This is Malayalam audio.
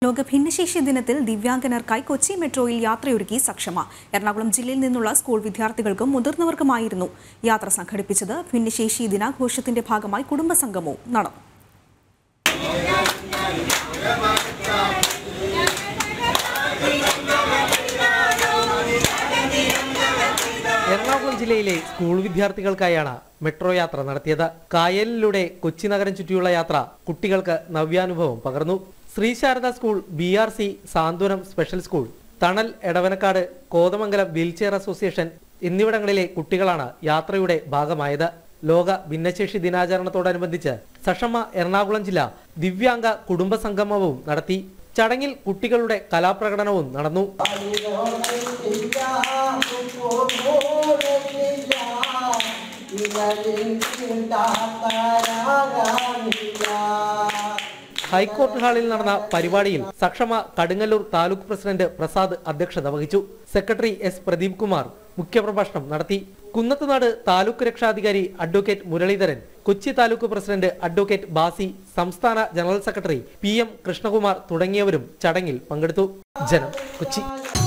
ലോക ഭിന്നശേഷി ദിനത്തിൽ ദിവ്യാംഗനർക്കായി കൊച്ചി മെട്രോയിൽ യാത്രയൊരുക്കി സക്ഷമ എറണാകുളം ജില്ലയിൽ നിന്നുള്ള സ്കൂൾ വിദ്യാർത്ഥികൾക്കും മുതിർന്നവർക്കുമായിരുന്നു യാത്ര സംഘടിപ്പിച്ചത് ഭിന്നശേഷി ദിനാഘോഷത്തിന്റെ ഭാഗമായി കുടുംബസംഗമവും നടന്നു എറണാകുളം ജില്ലയിലെ സ്കൂൾ വിദ്യാർത്ഥികൾക്കായാണ് മെട്രോ യാത്ര നടത്തിയത് കായലിലൂടെ കൊച്ചി നഗരം ചുറ്റിയുള്ള യാത്ര കുട്ടികൾക്ക് നവ്യാനുഭവം പകർന്നു Sreesarada school B R C Santhwanam special school Thanal Edavanakkad Kothamangalam wheelchair association എന്നിവിടങ്ങളിലെ കുട്ടികളാണ് യാത്രയുടെ ഭാഗമായത് ലോക ഭിന്നശേഷി ദിനാചരണത്തോടനുബന്ധിച്ച് സഷമ്മ എറണാകുളം ജില്ല ദിവ്യാംഗ കുടുംബ സംഗമവും നടത്തി ചടങ്ങിൽ കുട്ടികളുടെ കലാപ്രകടനവും നടന്നു ഹൈക്കോർട്ട് ഹാളിൽ നടന്ന പരിപാടിയിൽ സക്ഷമ കടുങ്ങല്ലൂർ താലൂക്ക് പ്രസിഡന്റ് പ്രസാദ് അധ്യക്ഷത വഹിച്ചു സെക്രട്ടറി എസ് പ്രദീപ് കുമാർ മുഖ്യപ്രഭാഷണം നടത്തി കുന്നത്തുനാട് താലൂക്ക് രക്ഷാധികാരി advocate Muraleedharan Kochi taluk president advocate Basi സംസ്ഥാന general secretary P M Krishnakumar തുടങ്ങിയവരും ചടങ്ങിൽ പങ്കെടുത്തു ജനം കൊച്ചി